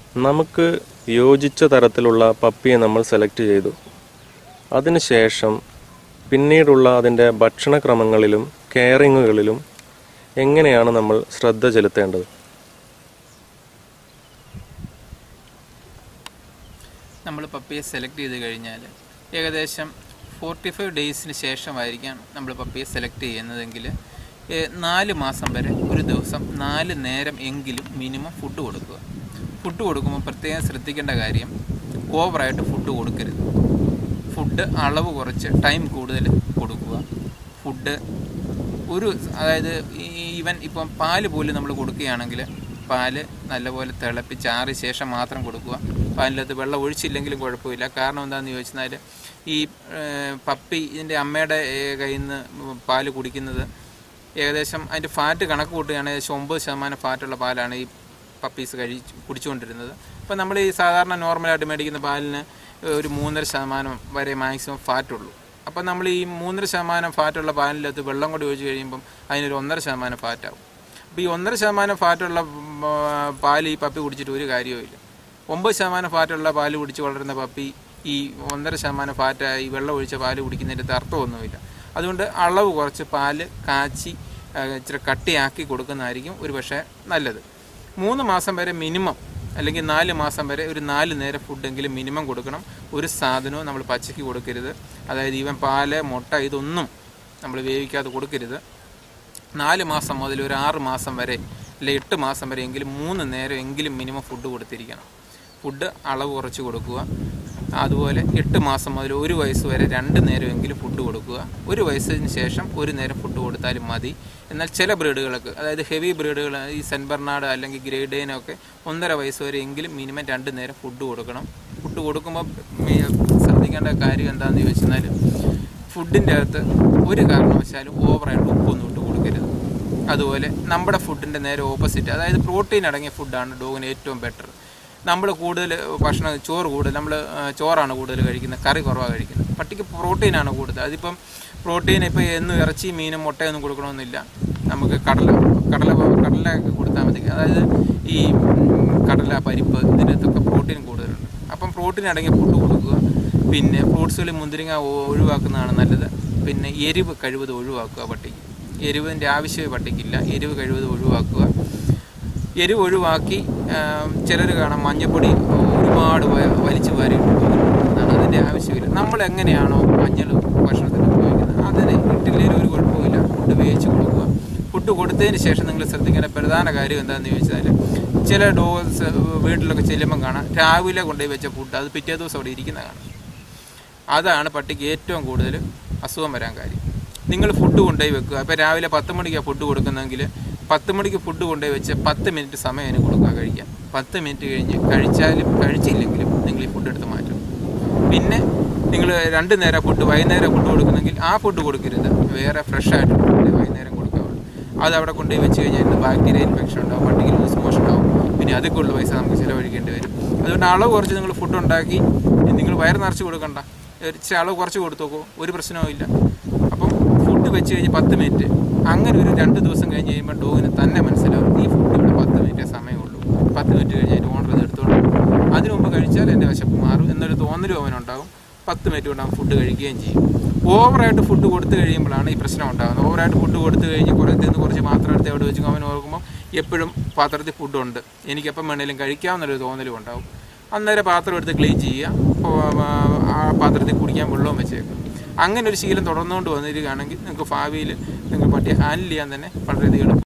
നമുക്ക് യോജിച്ച തരത്തിലുള്ള പപ്പിയെ നമ്മൾ സെലക്ട് ചെയ്തു അതിനുശേഷം പിന്നീടുള്ള അതിൻ്റെ ഭക്ഷണക്രമങ്ങളിലും കെയറിങ്ങുകളിലും എങ്ങനെയാണ് നമ്മൾ ശ്രദ്ധ ചെലുത്തേണ്ടത് നമ്മൾ പപ്പിയെ സെലക്ട് ചെയ്ത് കഴിഞ്ഞാൽ ഏകദേശം ഫോർട്ടി ഫൈവ് ഡേയ്സിന് ശേഷമായിരിക്കാം നമ്മൾ പപ്പിയെ സെലക്ട് ചെയ്യുന്നതെങ്കിൽ ഏ, നാല് മാസം വരെ ഒരു ദിവസം നാല് നേരം എങ്കിലും മിനിമം ഫുഡ് കൊടുക്കുക ഫുഡ് കൊടുക്കുമ്പോൾ പ്രത്യേകം ശ്രദ്ധിക്കേണ്ട കാര്യം ഓവറായിട്ട് ഫുഡ് കൊടുക്കരുത് ഫുഡ് അളവ് കുറച്ച് ടൈം കൂടുതൽ കൊടുക്കുക ഫുഡ് ഒരു അതായത് ഈവൻ ഇപ്പം പാല് പോലും നമ്മൾ കൊടുക്കുകയാണെങ്കിൽ പാല് നല്ലപോലെ തിളപ്പിച്ച് ആറിയ ശേഷം മാത്രം കൊടുക്കുക പാലിനകത്ത് വെള്ളം ഒഴിച്ചില്ലെങ്കിലും കുഴപ്പമില്ല കാരണം എന്താണെന്ന് ചോദിച്ചാൽ ഈ ഏഹ്, പപ്പി ഇതിൻ്റെ അമ്മയുടെ ഏഹ്, കയ്യിൽ നിന്ന് പാല് കുടിക്കുന്നത് ഏകദേശം അതിൻ്റെ ഫാറ്റ് കണക്ക് കൂട്ടുകയാണെങ്കിൽ ഏകദേശം ഒമ്പത് ശതമാനം ഫാറ്റുള്ള പാലാണ് ഈ പപ്പീസ് കഴി കുടിച്ചുകൊണ്ടിരുന്നത് അപ്പോൾ നമ്മൾ ഈ സാധാരണ നോർമലായിട്ട് മേടിക്കുന്ന പാലിന് ഒരു മൂന്നര ശതമാനം വരെ മാക്സിമം ഫാറ്റുള്ളൂ അപ്പോൾ നമ്മൾ ഈ മൂന്നര ശതമാനം ഫാറ്റുള്ള പാലിനകത്ത് വെള്ളം കൂടി ഒഴിച്ച് കഴിയുമ്പം അതിനൊരു ഒന്നര ശതമാനം ഫാറ്റാവും അപ്പോൾ ഈ ഒന്നര ശതമാനം ഫാറ്റുള്ള ഉം, ആ, പാല് ഈ പപ്പി കുടിച്ചിട്ട് ഒരു കാര്യവുമില്ല ഒമ്പത് ശതമാനം ഫാറ്റുള്ള പാല് കുടിച്ച് വളരുന്ന പപ്പി ഈ ഒന്നര ശതമാനം ഫാറ്റ് ഈ വെള്ളം ഒഴിച്ച പാല് കുടിക്കുന്നതിൻ്റെ അർത്ഥമൊന്നുമില്ല അതുകൊണ്ട് അളവ് കുറച്ച് പാല് കാച്ചി ആ, ഇച്ചിരി കട്ടിയാക്കി കൊടുക്കുന്നതായിരിക്കും ഒരു പക്ഷേ നല്ലത് മൂന്ന് മാസം വരെ മിനിമം അല്ലെങ്കിൽ നാല് മാസം വരെ ഒരു നാല് നേരം ഫുഡെങ്കിലും മിനിമം കൊടുക്കണം ഒരു സാധനവും നമ്മൾ പച്ചയ്ക്ക് കൊടുക്കരുത് അതായത് ഈവൻ പാല് മുട്ട ഇതൊന്നും നമ്മൾ വേവിക്കാതെ കൊടുക്കരുത് നാല് മാസം മുതൽ ഒരു ആറ് മാസം വരെ അല്ലെ എട്ട് മാസം വരെ എങ്കിലും മൂന്ന് നേരം എങ്കിലും മിനിമം ഫുഡ് കൊടുത്തിരിക്കണം ഫുഡ് അളവ് കുറച്ച് കൊടുക്കുക അതുപോലെ എട്ട് മാസം മുതൽ ഒരു വയസ്സ് വരെ രണ്ട് നേരമെങ്കിലും ഫുഡ് കൊടുക്കുക ഒരു വയസ്സിന് ശേഷം ഒരു നേരം ഫുഡ് കൊടുത്താലും മതി എന്നാൽ ചില ബ്രീഡുകൾക്ക് അതായത് ഹെവി ബ്രീഡുകൾ ഈ സെൻ ബെർണാഡ് അല്ലെങ്കിൽ ഗ്രേഡേനൊക്കെ ഒന്നര വയസ്സ് വരെ എങ്കിലും മിനിമം രണ്ട് നേരം ഫുഡ് കൊടുക്കണം ഫുഡ് കൊടുക്കുമ്പോൾ മി- ശ്രദ്ധിക്കേണ്ട കാര്യം എന്താണെന്ന് ചോദിച്ചാൽ ഫുഡിൻ്റെ അകത്ത് ഒരു കാരണവശാലും ഓവറായിട്ട് ഉപ്പൊന്നും ഇട്ട് കൊടുക്കരുത് അതുപോലെ നമ്മുടെ ഫുഡിൻ്റെ നേരെ ഓപ്പോസിറ്റ് അതായത് പ്രോട്ടീൻ അടങ്ങിയ ഫുഡാണ് ഡോഗിന് ഏറ്റവും ബെറ്റർ നമ്മൾ കൂടുതൽ ഭക്ഷണം ചോറ് കൂടുതൽ നമ്മൾ ചോറാണ് കൂടുതൽ കഴിക്കുന്നത് കറി കുറവാണ് കഴിക്കുന്നത് പട്ടിക്ക് പ്രോട്ടീനാണ് കൂടുതൽ അതിപ്പം പ്രോട്ടീൻ ഇപ്പോൾ എന്നും ഇറച്ചി മീനും മുട്ടയൊന്നും കൊടുക്കണമെന്നില്ല നമുക്ക് കടല കടല കടല കൊടുത്താൽ മതി അതായത് ഈ ഉം, കടല പരിപ്പ് ഇതിനകത്തൊക്കെ പ്രോട്ടീൻ കൂടുതലുണ്ട് അപ്പം പ്രോട്ടീൻ അടങ്ങിയ ഫുഡ് കൊടുക്കുക പിന്നെ ഫ്രൂട്ട്സുകളിൽ മുന്തിരിങ്ങ ഒ- ഒഴിവാക്കുന്നതാണ് നല്ലത് പിന്നെ എരിവ് കഴിവത് ഒഴിവാക്കുക പട്ടിക്ക് എരിവിൻ്റെ ആവശ്യമേ പട്ടിക്കില്ല എരിവ് കഴിവത് ഒഴിവാക്കുക എരിവ് ഒഴിവാക്കി ചിലർ കാണാം മഞ്ഞപ്പൊടി ഒരുപാട് വ- വലിച്ചു വാരി ഇടുന്നതാണ് അതിൻ്റെ ആവശ്യമില്ല നമ്മൾ എങ്ങനെയാണോ മഞ്ഞൾ ഭക്ഷണത്തിന് ഉപയോഗിക്കുന്നത് അതിന് ഇട്ടില്ലെങ്കിൽ ഒരു കുഴപ്പമില്ല ഫുഡ് വേവിച്ച് കൊടുക്കുക ഫുഡ് കൊടുത്തതിന് ശേഷം നിങ്ങൾ ശ്രദ്ധിക്കേണ്ട പ്രധാന കാര്യം എന്താണെന്ന് ചോദിച്ചാൽ ചില ഡോഗ്സ് വീട്ടിലൊക്കെ ചെല്ലുമ്പം കാണാം രാവിലെ കൊണ്ടുപോയി വെച്ച ഫുഡ് അത് പിറ്റേ ദിവസം അവിടെ ഇരിക്കുന്ന കാണാം അതാണ് പട്ടിക്ക് ഏറ്റവും കൂടുതൽ അസുഖം വരാൻ കാര്യം നിങ്ങൾ ഫുഡ് കൊണ്ടുപോയി വെക്കുക അപ്പോൾ രാവിലെ പത്ത് മണിക്കാണ് ഫുഡ് കൊടുക്കുന്നതെങ്കിൽ പത്ത് മണിക്ക് ഫുഡ് കൊണ്ടുപോയി വെച്ച് പത്ത് മിനിറ്റ് സമയം അതിന് കൊടുക്കുക കഴിക്കാൻ പത്ത് മിനിറ്റ് കഴിഞ്ഞ് കഴിച്ചാലും കഴിച്ചില്ലെങ്കിലും നിങ്ങൾ ഈ ഫുഡ് എടുത്ത് മാറ്റും പിന്നെ നിങ്ങൾ രണ്ട് നേരം ഫുഡ് വൈകുന്നേരം ഫുഡ് കൊടുക്കുന്നെങ്കിൽ ആ ഫുഡ് കൊടുക്കരുത് വേറെ ഫ്രഷ് ആയിട്ട് ഫുഡ് വൈകുന്നേരം കൊടുക്കാവുള്ളൂ അത് അവിടെ കൊണ്ടുപോയി വെച്ച് കഴിഞ്ഞാൽ ഇന്ന് ബാക്ടീരിയ ഇൻഫെക്ഷൻ ഉണ്ടാവും പട്ടിക്ക് ലൂസ് മോഷൻ ഉണ്ടാവും പിന്നെ അതിക്കുള്ള പൈസ നമുക്ക് ചിലവഴിക്കേണ്ടി വരും അതുകൊണ്ട് അളവ് കുറച്ച് നിങ്ങൾ ഫുഡ് ഉണ്ടാക്കി നിങ്ങൾ വയറ് നിറച്ച് കൊടുക്കണ്ട ഇച്ചിരി അളവ് കുറച്ച് കൊടുത്തു നോക്കൂ ഒരു പ്രശ്നവും ഇല്ല അപ്പം ഫുഡ് വെച്ച് കഴിഞ്ഞ് പത്ത് മിനിറ്റ് അങ്ങനെ ഒരു രണ്ട് ദിവസം കഴിഞ്ഞ് കഴിയുമ്പോൾ ഡോഗിന് തന്നെ മനസ്സിലാവും ഈ ഫുഡ് ഇവിടെ പത്ത് മിനിറ്റേ സമയമുള്ളൂ പത്ത് മിനിറ്റ് കഴിഞ്ഞ് അതിൻ്റെ ഓണർ ഇത് എടുത്തോളൂ അതിനു മുമ്പ് കഴിച്ചാൽ എൻ്റെ വിശപ്പ് മാറും എന്നൊരു തോന്നലും അവനുണ്ടാവും പത്ത് മിനിറ്റ് കൊണ്ട് അവൻ ഫുഡ് കഴിക്കുകയും ചെയ്യും ഓവറായിട്ട് ഫുഡ് കൊടുത്തു കഴിയുമ്പോഴാണ് ഈ പ്രശ്നം ഉണ്ടാകുന്നത് ഓവറായിട്ട് ഫുഡ് കൊടുത്തു കഴിഞ്ഞ് കുറേ നിന്ന് കുറച്ച് പാത്രം എടുത്ത് അവിടെ വെച്ച് അവൻ ഓർക്കുമ്പോൾ എപ്പോഴും പാത്രത്തിൽ ഫുഡുണ്ട് എനിക്കെപ്പം വേണേലും കഴിക്കാമെന്നൊരു തോന്നലും ഉണ്ടാവും അന്നേരം പാത്രം എടുത്ത് ക്ലീൻ ചെയ്യുക അപ്പോൾ ആ പാത്രത്തിൽ കുടിക്കാൻ വെള്ളവും വെച്ചേക്കുക അങ്ങനെ ഒരു ശീലം തുടർന്നുകൊണ്ട് വന്നിരിക്കുകയാണെങ്കിൽ നിങ്ങൾക്ക് ഭാവിയിൽ നിങ്ങൾ പട്ടിയെ ഹാൻഡിൽ ചെയ്യാൻ തന്നെ വളരെയധികം എളുപ്പം